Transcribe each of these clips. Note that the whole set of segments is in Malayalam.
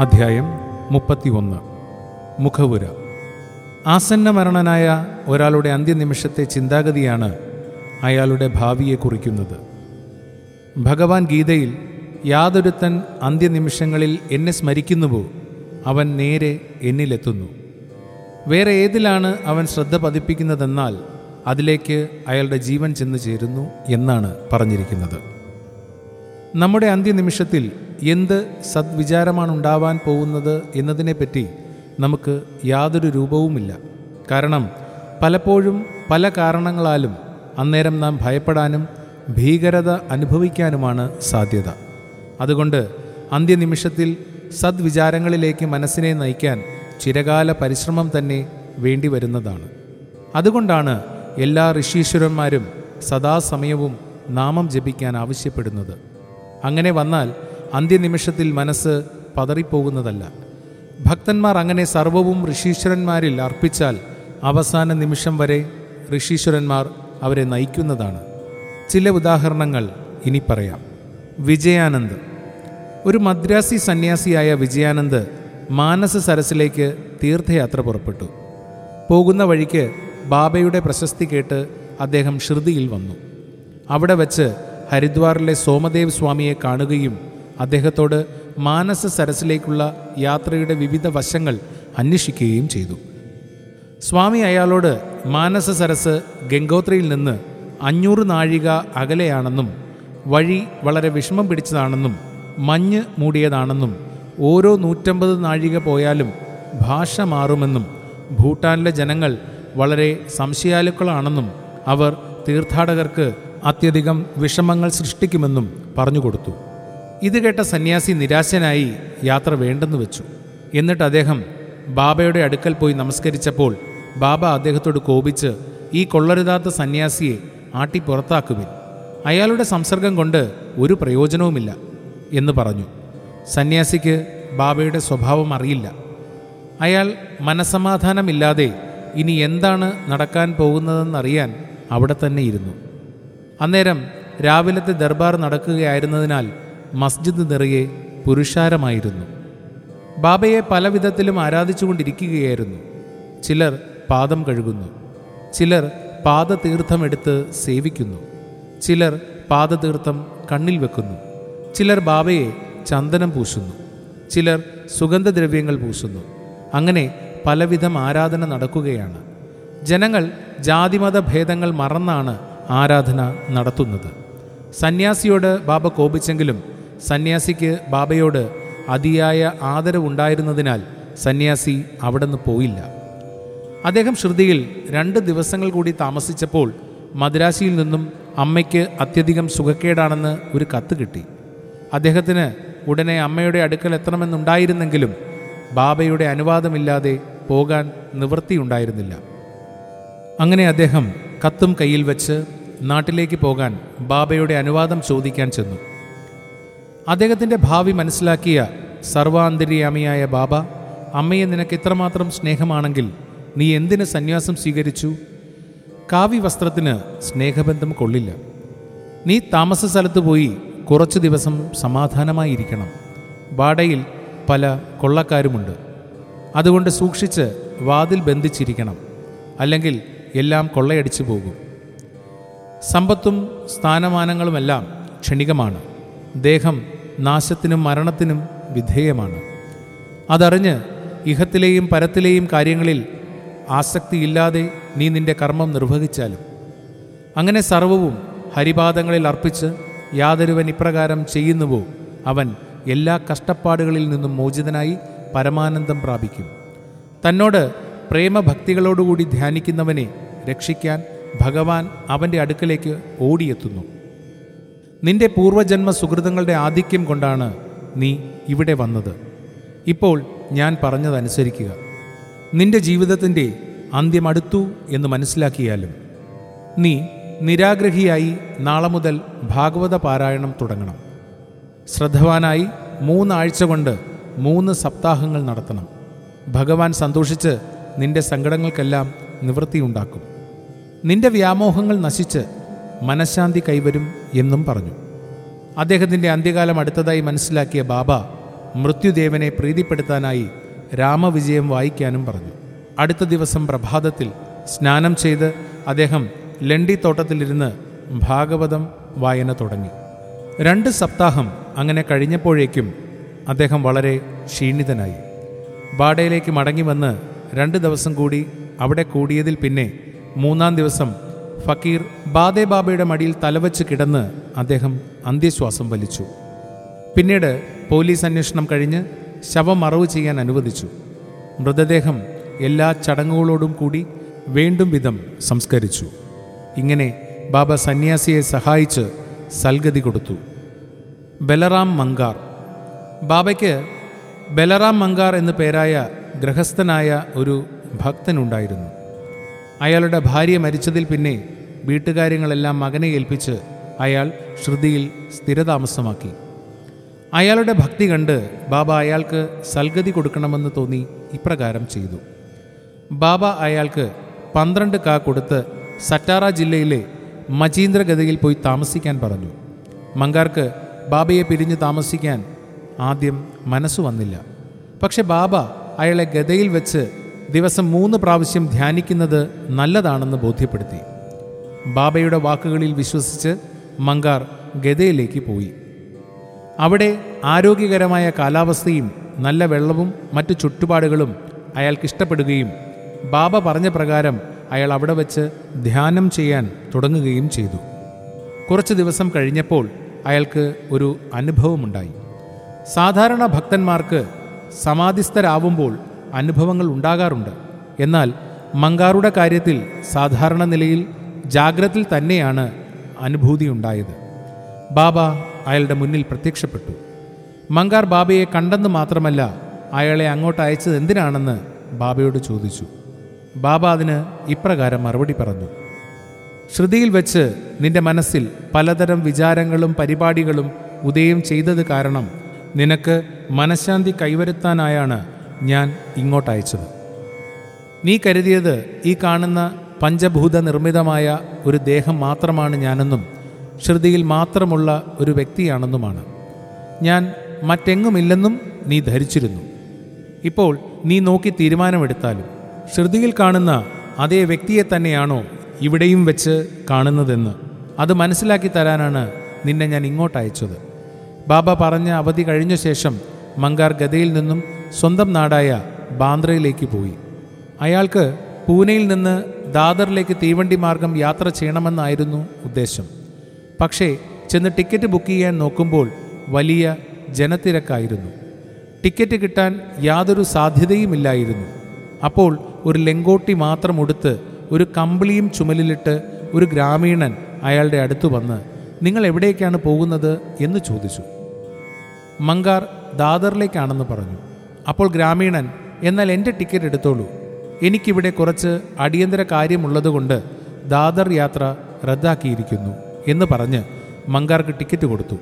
അധ്യായം മുപ്പത്തിയൊന്ന് മുഖവുര ആസന്ന മരണനായ ഒരാളുടെ അന്ത്യനിമിഷത്തെ ചിന്താഗതിയാണ് അയാളുടെ ഭാവിയെ കുറിക്കുന്നത് ഭഗവാൻ ഗീതയിൽ യാതൊരുത്തൻ അന്ത്യനിമിഷങ്ങളിൽ എന്നെ സ്മരിക്കുന്നുവോ അവൻ നേരെ എന്നിലെത്തുന്നു വേറെ ഏതിലാണ് അവൻ ശ്രദ്ധ പതിപ്പിക്കുന്നതെന്നാൽ അതിലേക്ക് അയാളുടെ ജീവൻ ചെന്ന് ചേരുന്നു എന്നാണ് പറഞ്ഞിരിക്കുന്നത് നമ്മുടെ അന്ത്യനിമിഷത്തിൽ എന്ത് സദ്വിചാരമാണ് ഉണ്ടാവാൻ പോകുന്നത് എന്നതിനെപ്പറ്റി നമുക്ക് യാതൊരു രൂപവുമില്ല കാരണം പലപ്പോഴും പല കാരണങ്ങളാലും അന്നേരം നാം ഭയപ്പെടാനും ഭീകരത അനുഭവിക്കാനുമാണ് സാധ്യത അതുകൊണ്ട് അന്ത്യനിമിഷത്തിൽ സദ്വിചാരങ്ങളിലേക്ക് മനസ്സിനെ നയിക്കാൻ ചിരകാല പരിശ്രമം തന്നെ വേണ്ടി വരുന്നതാണ് അതുകൊണ്ടാണ് എല്ലാ ഋഷീശ്വരന്മാരും സദാസമയവും നാമം ജപിക്കാൻ ആവശ്യപ്പെടുന്നത് അങ്ങനെ വന്നാൽ അന്ത്യനിമിഷത്തിൽ മനസ്സ് പതറിപ്പോകുന്നതല്ല ഭക്തന്മാർ അങ്ങനെ സർവവും ഋഷീശ്വരന്മാരിൽ അർപ്പിച്ചാൽ അവസാന നിമിഷം വരെ ഋഷീശ്വരന്മാർ അവരെ നയിക്കുന്നതാണ് ചില ഉദാഹരണങ്ങൾ ഇനി പറയാം വിജയാനന്ദ് ഒരു മദ്രാസി സന്യാസിയായ വിജയാനന്ദ് മാനസ സരസിലേക്ക് തീർത്ഥയാത്ര പുറപ്പെട്ടു പോകുന്ന വഴിക്ക് ബാബയുടെ പ്രശസ്തി കേട്ട് അദ്ദേഹം ഷിർദിയിൽ വന്നു അവിടെ വച്ച് ഹരിദ്വാറിലെ സോമദേവ് സ്വാമിയെ കാണുകയും അദ്ദേഹത്തോട് മാനസ സരസിലേക്കുള്ള യാത്രയുടെ വിവിധ വശങ്ങൾ അന്വേഷിക്കുകയും ചെയ്തു സ്വാമി അയാളോട് മാനസ സരസ് ഗംഗോത്രിയിൽ നിന്ന് അഞ്ഞൂറ് നാഴിക അകലെയാണെന്നും വഴി വളരെ വിഷമം പിടിച്ചതാണെന്നും മഞ്ഞ് മൂടിയതാണെന്നും ഓരോ നൂറ്റമ്പത് നാഴിക പോയാലും ഭാഷ മാറുമെന്നും ഭൂട്ടാനിലെ ജനങ്ങൾ വളരെ സംശയാലുക്കളാണെന്നും അവർ തീർത്ഥാടകർക്ക് അത്യധികം വിഷമങ്ങൾ സൃഷ്ടിക്കുമെന്നും പറഞ്ഞുകൊടുത്തു ഇത് കേട്ട സന്യാസി നിരാശനായി യാത്ര വേണ്ടെന്ന് വെച്ചു എന്നിട്ട് അദ്ദേഹം ബാബയുടെ അടുക്കൽ പോയി നമസ്കരിച്ചപ്പോൾ ബാബ അദ്ദേഹത്തോട് കോപിച്ച് ഈ കൊള്ളരുതാത്ത സന്യാസിയെ ആട്ടി പുറത്താക്കുവിൻ അയാളുടെ സംസർഗം കൊണ്ട് ഒരു പ്രയോജനവുമില്ല എന്ന് പറഞ്ഞു സന്യാസിക്ക് ബാബയുടെ സ്വഭാവം അറിയില്ല അയാൾ മനസമാധാനമില്ലാതെ ഇനി എന്താണ് നടക്കാൻ പോകുന്നതെന്നറിയാൻ അവിടെ തന്നെ ഇരുന്നു അന്നേരം രാവിലത്തെ ദർബാർ നടക്കുകയായിരുന്നതിനാൽ മസ്ജിദ് നിറയെ പുരുഷാരമായിരുന്നു ബാബയെ പല വിധത്തിലും ആരാധിച്ചുകൊണ്ടിരിക്കുകയായിരുന്നു ചിലർ പാദം കഴുകുന്നു ചിലർ പാദതീർത്ഥമെടുത്ത് സേവിക്കുന്നു ചിലർ പാദതീർത്ഥം കണ്ണിൽ വെക്കുന്നു ചിലർ ബാബയെ ചന്ദനം പൂശുന്നു ചിലർ സുഗന്ധദ്രവ്യങ്ങൾ പൂശുന്നു അങ്ങനെ പലവിധം ആരാധന നടക്കുകയാണ് ജനങ്ങൾ ജാതിമത ഭേദങ്ങൾ മറന്നാണ് ആരാധന നടത്തുന്നത് സന്യാസിയോട് ബാബ കോപിച്ചെങ്കിലും സന്യാസിക്ക് ബാബയോട് അതിയായ ആദരവുണ്ടായിരുന്നതിനാൽ സന്യാസി അവിടെ നിന്ന് പോയില്ല അദ്ദേഹം ശ്രുതിയിൽ രണ്ട് ദിവസങ്ങൾ കൂടി താമസിച്ചപ്പോൾ മദ്രാശിയിൽ നിന്നും അമ്മയ്ക്ക് അത്യധികം സുഖക്കേടാണെന്ന് ഒരു കത്ത് കിട്ടി അദ്ദേഹത്തിന് ഉടനെ അമ്മയുടെ അടുക്കൽ എത്തണമെന്നുണ്ടായിരുന്നെങ്കിലും ബാബയുടെ അനുവാദമില്ലാതെ പോകാൻ നിവൃത്തിയുണ്ടായിരുന്നില്ല അങ്ങനെ അദ്ദേഹം കത്തും കയ്യിൽ വെച്ച് നാട്ടിലേക്ക് പോകാൻ ബാബയുടെ അനുവാദം ചോദിക്കാൻ ചെന്നു അദ്ദേഹത്തിൻ്റെ ഭാവി മനസ്സിലാക്കിയ സർവാന്തര്യാമിയായ ബാബ അമ്മയെ നിനക്ക് ഇത്രമാത്രം സ്നേഹമാണെങ്കിൽ നീ എന്തിന് സന്യാസം സ്വീകരിച്ചു കാവി വസ്ത്രത്തിന് സ്നേഹബന്ധം കൊള്ളില്ല നീ താമസ സ്ഥലത്ത് പോയി കുറച്ചു ദിവസം സമാധാനമായിരിക്കണം വാടയിൽ പല കൊള്ളക്കാരുമുണ്ട് അതുകൊണ്ട് സൂക്ഷിച്ച് വാതിൽ ബന്ധിച്ചിരിക്കണം അല്ലെങ്കിൽ എല്ലാം കൊള്ളയടിച്ചു പോകും സമ്പത്തും സ്ഥാനമാനങ്ങളുമെല്ലാം ക്ഷണികമാണ് ദേഹം നാശത്തിനും മരണത്തിനും വിധേയമാണ് അതറിഞ്ഞ് ഇഹത്തിലെയും പരത്തിലെയും കാര്യങ്ങളിൽ ആസക്തിയില്ലാതെ നീ നിന്റെ കർമ്മം നിർവഹിച്ചാലും അങ്ങനെ സർവവും ഹരിപാദങ്ങളിൽ അർപ്പിച്ച് യാതൊരുവൻ ഇപ്രകാരം ചെയ്യുന്നുവോ അവൻ എല്ലാ കഷ്ടപ്പാടുകളിൽ നിന്നും മോചിതനായി പരമാനന്ദം പ്രാപിക്കും തന്നോട് പ്രേമഭക്തികളോടുകൂടി ധ്യാനിക്കുന്നവനെ രക്ഷിക്കാൻ ഭഗവാൻ അവൻ്റെ അടുക്കലേക്ക് ഓടിയെത്തുന്നു നിന്റെ പൂർവജന്മ സുഹൃതങ്ങളുടെ ആധിക്യം കൊണ്ടാണ് നീ ഇവിടെ വന്നത് ഇപ്പോൾ ഞാൻ പറഞ്ഞതനുസരിക്കുക നിന്റെ ജീവിതത്തിൻ്റെ അന്ത്യമടുത്തു എന്ന് മനസ്സിലാക്കിയാലും നീ നിരാഗ്രഹിയായി നാളെ മുതൽ ഭാഗവത പാരായണം തുടങ്ങണം ശ്രദ്ധവാനായി മൂന്നാഴ്ച കൊണ്ട് മൂന്ന് സപ്താഹങ്ങൾ നടത്തണം ഭഗവാൻ സന്തോഷിച്ച് നിന്റെ സങ്കടങ്ങൾക്കെല്ലാം നിവൃത്തിയുണ്ടാക്കും നിന്റെ വ്യാമോഹങ്ങൾ നശിച്ച് മനഃശാന്തി കൈവരും എന്നും പറഞ്ഞു അദ്ദേഹത്തിൻ്റെ അന്ത്യകാലം അടുത്തതായി മനസ്സിലാക്കിയ ബാബ മൃത്യുദേവനെ പ്രീതിപ്പെടുത്താനായി രാമവിജയം വായിക്കാനും പറഞ്ഞു അടുത്ത ദിവസം പ്രഭാതത്തിൽ സ്നാനം ചെയ്ത് അദ്ദേഹം ലണ്ടിത്തോട്ടത്തിലിരുന്ന് ഭാഗവതം വായന തുടങ്ങി രണ്ട് സപ്താഹം അങ്ങനെ കഴിഞ്ഞപ്പോഴേക്കും അദ്ദേഹം വളരെ ക്ഷീണിതനായി ബാഡയിലേക്ക് മടങ്ങി വന്ന് രണ്ട് ദിവസം കൂടി അവിടെ കൂടിയതിൽ പിന്നെ മൂന്നാം ദിവസം ഫക്കീർ ബാദേ ബാബയുടെ മടിയിൽ തലവച്ച് കിടന്ന് അദ്ദേഹം അന്ത്യശ്വാസം വലിച്ചു പിന്നീട് പോലീസ് അന്വേഷണം കഴിഞ്ഞ് ശവം മറവ് ചെയ്യാൻ അനുവദിച്ചു മൃതദേഹം എല്ലാ ചടങ്ങുകളോടും കൂടി വേണ്ടും വിധം സംസ്കരിച്ചു ഇങ്ങനെ ബാബ സന്യാസിയെ സഹായിച്ച് സൽഗതി കൊടുത്തു ബലറാം മങ്കാർ ബാബയ്ക്ക് ബലറാം മങ്കാർ എന്നു പേരായ ഗൃഹസ്ഥനായ ഒരു ഭക്തനുണ്ടായിരുന്നു അയാളുടെ ഭാര്യ മരിച്ചതിൽ പിന്നെ വീട്ടുകാര്യങ്ങളെല്ലാം മകനെ ഏൽപ്പിച്ച് അയാൾ ശ്രുതിയിൽ സ്ഥിരതാമസമാക്കി അയാളുടെ ഭക്തി കണ്ട് ബാബ അയാൾക്ക് സൽഗതി കൊടുക്കണമെന്ന് തോന്നി ഇപ്രകാരം ചെയ്തു ബാബ അയാൾക്ക് പന്ത്രണ്ട് കാ കൊടുത്ത് സറ്റാറ ജില്ലയിലെ മജീന്ദ്രഗതയിൽ പോയി താമസിക്കാൻ പറഞ്ഞു മങ്കാർക്ക് ബാബയെ പിരിഞ്ഞ് താമസിക്കാൻ ആദ്യം മനസ്സു വന്നില്ല പക്ഷെ ബാബ അയാളെ ഗതയിൽ വെച്ച് ദിവസം മൂന്ന് പ്രാവശ്യം ധ്യാനിക്കുന്നത് നല്ലതാണെന്ന് ബോധ്യപ്പെടുത്തി ബാബയുടെ വാക്കുകളിൽ വിശ്വസിച്ച് മങ്കാർ ഗതയിലേക്ക് പോയി അവിടെ ആരോഗ്യകരമായ കാലാവസ്ഥയും നല്ല വെള്ളവും മറ്റു ചുറ്റുപാടുകളും അയാൾക്ക് ഇഷ്ടപ്പെടുകയും ബാബ പറഞ്ഞ പ്രകാരം അയാൾ അവിടെ വെച്ച് ധ്യാനം ചെയ്യാൻ തുടങ്ങുകയും ചെയ്തു കുറച്ച് ദിവസം കഴിഞ്ഞപ്പോൾ അയാൾക്ക് ഒരു അനുഭവമുണ്ടായി സാധാരണ ഭക്തന്മാർക്ക് സമാധിസ്ഥരാവുമ്പോൾ അനുഭവങ്ങൾ ഉണ്ടാകാറുണ്ട് എന്നാൽ മങ്കാറുടെ കാര്യത്തിൽ സാധാരണ നിലയിൽ ജാഗ്രതയിൽ തന്നെയാണ് അനുഭൂതി ഉണ്ടായത് ബാബ അയാളുടെ മുന്നിൽ പ്രത്യക്ഷപ്പെട്ടു മങ്കാർ ബാബയെ കണ്ടെന്ന് മാത്രമല്ല അയാളെ അങ്ങോട്ട് അയച്ചത് എന്തിനാണെന്ന് ബാബയോട് ചോദിച്ചു ബാബ അതിന് ഇപ്രകാരം മറുപടി പറഞ്ഞു ശ്രുതിയിൽ വെച്ച് നിന്റെ മനസ്സിൽ പലതരം വിചാരങ്ങളും പരിപാടികളും ഉദയം ചെയ്തത് കാരണം നിനക്ക് മനഃശാന്തി കൈവരുത്താനായാണ് ഞാൻ ഇങ്ങോട്ടയച്ചത് നീ കരുതിയത് ഈ കാണുന്ന പഞ്ചഭൂത നിർമ്മിതമായ ഒരു ദേഹം മാത്രമാണ് ഞാനെന്നും ശ്രുതിയിൽ മാത്രമുള്ള ഒരു വ്യക്തിയാണെന്നുമാണ് ഞാൻ മറ്റെങ്ങുമില്ലെന്നും നീ ധരിച്ചിരുന്നു ഇപ്പോൾ നീ നോക്കി തീരുമാനമെടുത്താലും ശ്രുതിയിൽ കാണുന്ന അതേ വ്യക്തിയെ തന്നെയാണോ ഇവിടെയും വെച്ച് കാണുന്നതെന്ന് അത് മനസ്സിലാക്കി തരാനാണ് നിന്നെ ഞാൻ ഇങ്ങോട്ട് അയച്ചത് ബാബ പറഞ്ഞ അവധി കഴിഞ്ഞ ശേഷം മങ്കാർ ഗദയിൽ നിന്നും സ്വന്തം നാടായ ബാന്ദ്രയിലേക്ക് പോയി അയാൾക്ക് പൂനെയിൽ നിന്ന് ദാദറിലേക്ക് തീവണ്ടി മാർഗം യാത്ര ചെയ്യണമെന്നായിരുന്നു ഉദ്ദേശം പക്ഷേ ചെന്ന് ടിക്കറ്റ് ബുക്ക് ചെയ്യാൻ നോക്കുമ്പോൾ വലിയ ജനത്തിരക്കായിരുന്നു ടിക്കറ്റ് കിട്ടാൻ യാതൊരു സാധ്യതയുമില്ലായിരുന്നു അപ്പോൾ ഒരു ലെങ്കോട്ടി മാത്രം ഉടുത്ത് ഒരു കമ്പിളിയും ചുമലിലിട്ട് ഒരു ഗ്രാമീണൻ അയാളുടെ അടുത്ത് വന്ന് നിങ്ങൾ എവിടേക്കാണ് പോകുന്നത് എന്ന് ചോദിച്ചു മങ്കാർ ദാദറിലേക്കാണെന്ന് പറഞ്ഞു അപ്പോൾ ഗ്രാമീണൻ എന്നാൽ എൻ്റെ ടിക്കറ്റ് എടുത്തോളൂ എനിക്കിവിടെ കുറച്ച് അടിയന്തര കാര്യമുള്ളതുകൊണ്ട് ദാദർ യാത്ര റദ്ദാക്കിയിരിക്കുന്നു എന്ന് പറഞ്ഞ് മങ്കാർക്ക് ടിക്കറ്റ് കൊടുത്തു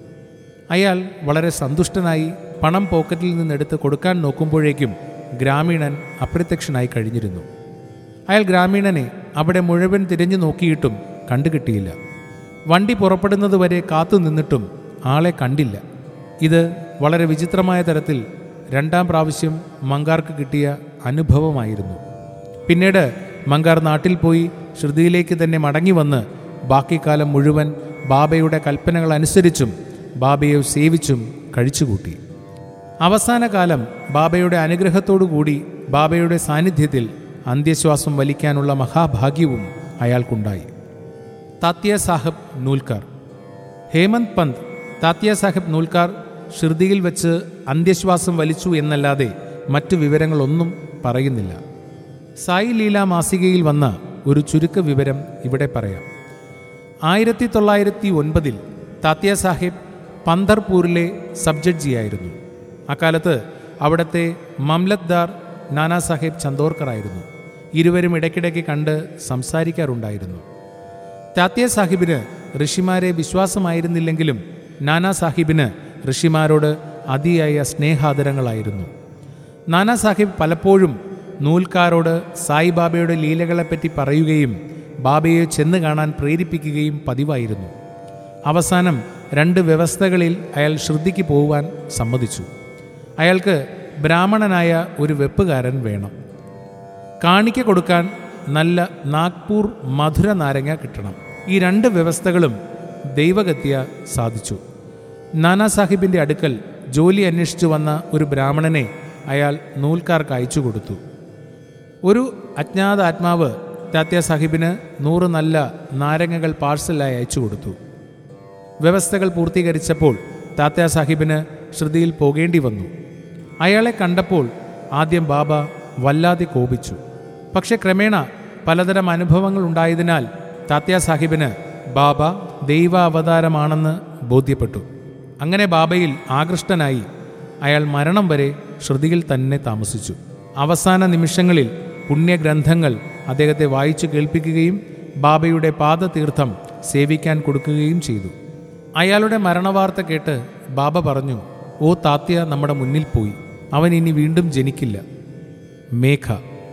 അയാൾ വളരെ സന്തുഷ്ടനായി പണം പോക്കറ്റിൽ നിന്നെടുത്ത് കൊടുക്കാൻ നോക്കുമ്പോഴേക്കും ഗ്രാമീണൻ അപ്രത്യക്ഷനായി കഴിഞ്ഞിരുന്നു അയാൾ ഗ്രാമീണനെ അവിടെ മുഴുവൻ തിരഞ്ഞു നോക്കിയിട്ടും കണ്ടുകിട്ടിയില്ല വണ്ടി പുറപ്പെടുന്നതുവരെ കാത്തു നിന്നിട്ടും ആളെ കണ്ടില്ല ഇത് വളരെ വിചിത്രമായ തരത്തിൽ രണ്ടാം പ്രാവശ്യം മങ്കാർക്ക് കിട്ടിയ അനുഭവമായിരുന്നു പിന്നീട് മങ്കാർ നാട്ടിൽ പോയി ശ്രുതിയിലേക്ക് തന്നെ മടങ്ങി വന്ന് ബാക്കി കാലം മുഴുവൻ ബാബയുടെ കൽപ്പനകൾ അനുസരിച്ചും ബാബയെ സേവിച്ചും കഴിച്ചുകൂട്ടി അവസാന കാലം ബാബയുടെ അനുഗ്രഹത്തോടുകൂടി ബാബയുടെ സാന്നിധ്യത്തിൽ അന്ത്യശ്വാസം വലിക്കാനുള്ള മഹാഭാഗ്യവും അയാൾക്കുണ്ടായി താത്യ സാഹബ് നൂൽക്കാർ ഹേമന്ത് പന്ത് താത്യ സാഹിബ് നൂൽക്കാർ ഷിർദിയിൽ വെച്ച് അന്ത്യശ്വാസം വലിച്ചു എന്നല്ലാതെ മറ്റു വിവരങ്ങളൊന്നും പറയുന്നില്ല സായി ലീല മാസികയിൽ വന്ന ഒരു ചുരുക്ക വിവരം ഇവിടെ പറയാം ആയിരത്തി തൊള്ളായിരത്തി ഒൻപതിൽ താത്യ സാഹിബ് പന്തർപൂരിലെ സബ് ജഡ്ജിയായിരുന്നു അക്കാലത്ത് അവിടുത്തെ മംലത്ദാർ നാനാ സാഹിബ് ചന്ദോർക്കർ ആയിരുന്നു ഇരുവരും ഇടയ്ക്കിടയ്ക്ക് കണ്ട് സംസാരിക്കാറുണ്ടായിരുന്നു താത്യ സാഹിബിന് ഋഷിമാരെ വിശ്വാസമായിരുന്നില്ലെങ്കിലും നാനാ സാഹിബിന് ഋഷിമാരോട് അതിയായ സ്നേഹാദരങ്ങളായിരുന്നു നാനാ സാഹിബ് പലപ്പോഴും നൂൽക്കാരോട് സായിബാബയുടെ ലീലകളെപ്പറ്റി പറയുകയും ബാബയെ ചെന്ന് കാണാൻ പ്രേരിപ്പിക്കുകയും പതിവായിരുന്നു അവസാനം രണ്ട് വ്യവസ്ഥകളിൽ അയാൾ ശ്രുതിക്ക് പോകുവാൻ സമ്മതിച്ചു അയാൾക്ക് ബ്രാഹ്മണനായ ഒരു വെപ്പുകാരൻ വേണം കാണിക്ക കൊടുക്കാൻ നല്ല നാഗ്പൂർ മധുര നാരങ്ങ കിട്ടണം ഈ രണ്ട് വ്യവസ്ഥകളും ദൈവഗത്യ സാധിച്ചു നാനാ സാഹിബിൻ്റെ അടുക്കൽ ജോലി അന്വേഷിച്ചു വന്ന ഒരു ബ്രാഹ്മണനെ അയാൾ നൂൽക്കാർക്ക് അയച്ചു കൊടുത്തു ഒരു അജ്ഞാത ആത്മാവ് താത്യ സാഹിബിന് നൂറ് നല്ല നാരങ്ങകൾ പാഴ്സലായി അയച്ചു കൊടുത്തു വ്യവസ്ഥകൾ പൂർത്തീകരിച്ചപ്പോൾ താത്യ സാഹിബിന് ശ്രുതിയിൽ പോകേണ്ടി വന്നു അയാളെ കണ്ടപ്പോൾ ആദ്യം ബാബ വല്ലാതെ കോപിച്ചു പക്ഷെ ക്രമേണ പലതരം അനുഭവങ്ങൾ ഉണ്ടായതിനാൽ താത്യ സാഹിബിന് ബാബ ദൈവ അവതാരമാണെന്ന് ബോധ്യപ്പെട്ടു അങ്ങനെ ബാബയിൽ ആകൃഷ്ടനായി അയാൾ മരണം വരെ ശ്രുതിയിൽ തന്നെ താമസിച്ചു അവസാന നിമിഷങ്ങളിൽ പുണ്യഗ്രന്ഥങ്ങൾ അദ്ദേഹത്തെ വായിച്ചു കേൾപ്പിക്കുകയും ബാബയുടെ പാദതീർത്ഥം സേവിക്കാൻ കൊടുക്കുകയും ചെയ്തു അയാളുടെ മരണവാർത്ത കേട്ട് ബാബ പറഞ്ഞു ഓ താത്യ നമ്മുടെ മുന്നിൽ പോയി അവൻ ഇനി വീണ്ടും ജനിക്കില്ല മേഘ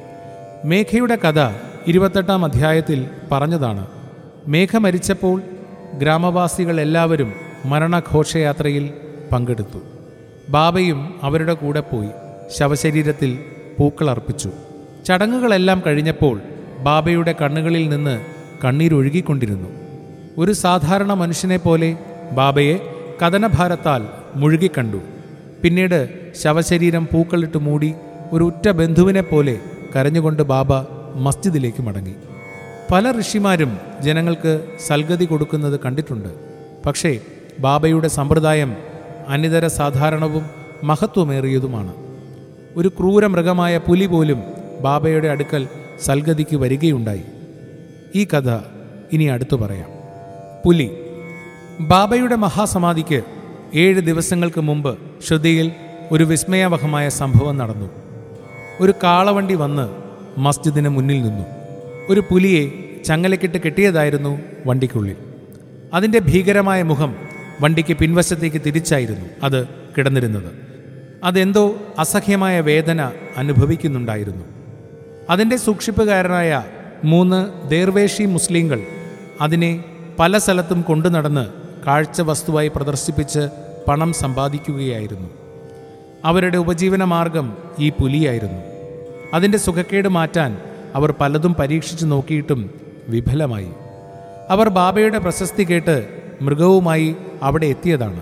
മേഘയുടെ കഥ ഇരുപത്തെട്ടാം അധ്യായത്തിൽ പറഞ്ഞതാണ് മേഘ മരിച്ചപ്പോൾ ഗ്രാമവാസികൾ എല്ലാവരും മരണഘോഷയാത്രയിൽ പങ്കെടുത്തു ബാബയും അവരുടെ കൂടെ പോയി ശവശരീരത്തിൽ പൂക്കൾ അർപ്പിച്ചു ചടങ്ങുകളെല്ലാം കഴിഞ്ഞപ്പോൾ ബാബയുടെ കണ്ണുകളിൽ നിന്ന് കണ്ണീരൊഴുകിക്കൊണ്ടിരുന്നു ഒരു സാധാരണ മനുഷ്യനെ പോലെ ബാബയെ കഥനഭാരത്താൽ മുഴുകിക്കണ്ടു പിന്നീട് ശവശരീരം പൂക്കളിട്ട് മൂടി ഒരു ഉറ്റ ബന്ധുവിനെ പോലെ കരഞ്ഞുകൊണ്ട് ബാബ മസ്ജിദിലേക്ക് മടങ്ങി പല ഋഷിമാരും ജനങ്ങൾക്ക് സൽഗതി കൊടുക്കുന്നത് കണ്ടിട്ടുണ്ട് പക്ഷേ ബാബയുടെ സമ്പ്രദായം അനിതര സാധാരണവും മഹത്വമേറിയതുമാണ് ഒരു ക്രൂര മൃഗമായ പുലി പോലും ബാബയുടെ അടുക്കൽ സൽഗതിക്ക് വരികയുണ്ടായി ഈ കഥ ഇനി അടുത്തു പറയാം പുലി ബാബയുടെ മഹാസമാധിക്ക് ഏഴ് ദിവസങ്ങൾക്ക് മുമ്പ് ശ്രുതിയിൽ ഒരു വിസ്മയാവഹമായ സംഭവം നടന്നു ഒരു കാളവണ്ടി വന്ന് മസ്ജിദിന് മുന്നിൽ നിന്നു ഒരു പുലിയെ ചങ്ങലക്കിട്ട് കെട്ടിയതായിരുന്നു വണ്ടിക്കുള്ളിൽ അതിൻ്റെ ഭീകരമായ മുഖം വണ്ടിക്ക് പിൻവശത്തേക്ക് തിരിച്ചായിരുന്നു അത് കിടന്നിരുന്നത് അതെന്തോ അസഹ്യമായ വേദന അനുഭവിക്കുന്നുണ്ടായിരുന്നു അതിൻ്റെ സൂക്ഷിപ്പുകാരനായ മൂന്ന് ദേർവേഷി മുസ്ലിങ്ങൾ അതിനെ പല സ്ഥലത്തും കൊണ്ടു നടന്ന് കാഴ്ച വസ്തുവായി പ്രദർശിപ്പിച്ച് പണം സമ്പാദിക്കുകയായിരുന്നു അവരുടെ ഉപജീവന മാർഗം ഈ പുലിയായിരുന്നു അതിൻ്റെ സുഖക്കേട് മാറ്റാൻ അവർ പലതും പരീക്ഷിച്ചു നോക്കിയിട്ടും വിഫലമായി അവർ ബാബയുടെ പ്രശസ്തി കേട്ട് മൃഗവുമായി അവിടെ എത്തിയതാണ്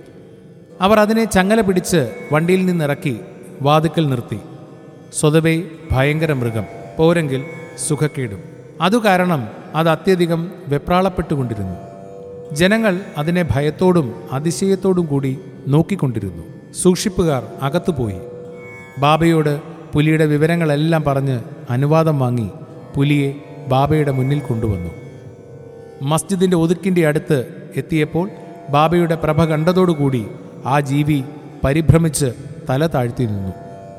അവർ അതിനെ ചങ്ങല പിടിച്ച് വണ്ടിയിൽ നിന്നിറക്കി വാതുക്കൽ നിർത്തി സ്വതവേ ഭയങ്കര മൃഗം പോരെങ്കിൽ സുഖക്കേടും അതു കാരണം അത് അത്യധികം വെപ്രാളപ്പെട്ടുകൊണ്ടിരുന്നു ജനങ്ങൾ അതിനെ ഭയത്തോടും അതിശയത്തോടും കൂടി നോക്കിക്കൊണ്ടിരുന്നു സൂക്ഷിപ്പുകാർ അകത്തുപോയി ബാബയോട് പുലിയുടെ വിവരങ്ങളെല്ലാം പറഞ്ഞ് അനുവാദം വാങ്ങി പുലിയെ ബാബയുടെ മുന്നിൽ കൊണ്ടുവന്നു മസ്ജിദിൻ്റെ ഒതുക്കിൻ്റെ അടുത്ത് എത്തിയപ്പോൾ ബാബയുടെ പ്രഭ കണ്ടതോടുകൂടി ആ ജീവി പരിഭ്രമിച്ച് തല താഴ്ത്തി നിന്നു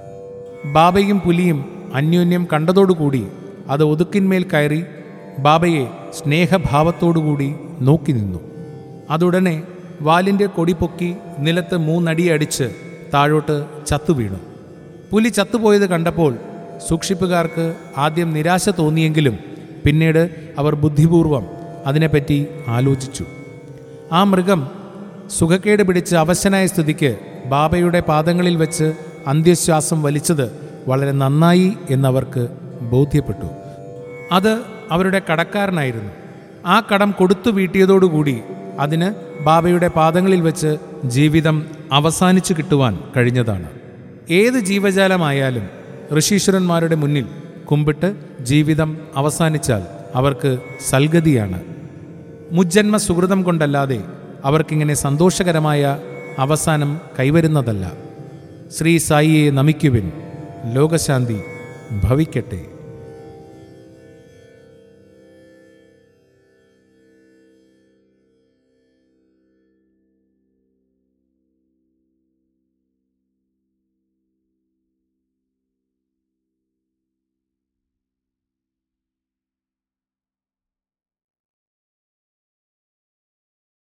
ബാബയും പുലിയും അന്യോന്യം കണ്ടതോടുകൂടി അത് ഒതുക്കിന്മേൽ കയറി ബാബയെ സ്നേഹഭാവത്തോടുകൂടി നോക്കി നിന്നു അതുടനെ വാലിൻ്റെ കൊടി പൊക്കി നിലത്ത് മൂന്നടിയടിച്ച് താഴോട്ട് ചത്തുവീണു പുലി ചത്തുപോയത് കണ്ടപ്പോൾ സൂക്ഷിപ്പുകാർക്ക് ആദ്യം നിരാശ തോന്നിയെങ്കിലും പിന്നീട് അവർ ബുദ്ധിപൂർവം അതിനെപ്പറ്റി ആലോചിച്ചു ആ മൃഗം സുഖക്കേട് പിടിച്ച് അവശനായ സ്ഥിതിക്ക് ബാബയുടെ പാദങ്ങളിൽ വെച്ച് അന്ത്യശ്വാസം വലിച്ചത് വളരെ നന്നായി എന്നവർക്ക് ബോധ്യപ്പെട്ടു അത് അവരുടെ കടക്കാരനായിരുന്നു ആ കടം കൊടുത്തു വീട്ടിയതോടുകൂടി അതിന് ബാബയുടെ പാദങ്ങളിൽ വെച്ച് ജീവിതം അവസാനിച്ചു കിട്ടുവാൻ കഴിഞ്ഞതാണ് ഏത് ജീവജാലമായാലും ഋഷീശ്വരന്മാരുടെ മുന്നിൽ കുമ്പിട്ട് ജീവിതം അവസാനിച്ചാൽ അവർക്ക് സൽഗതിയാണ് മുജ്ജന്മ സുഹൃതം കൊണ്ടല്ലാതെ അവർക്കിങ്ങനെ സന്തോഷകരമായ അവസാനം കൈവരുന്നതല്ല ശ്രീ സായിയെ നമിക്കുവിൻ ലോകശാന്തി ഭവിക്കട്ടെ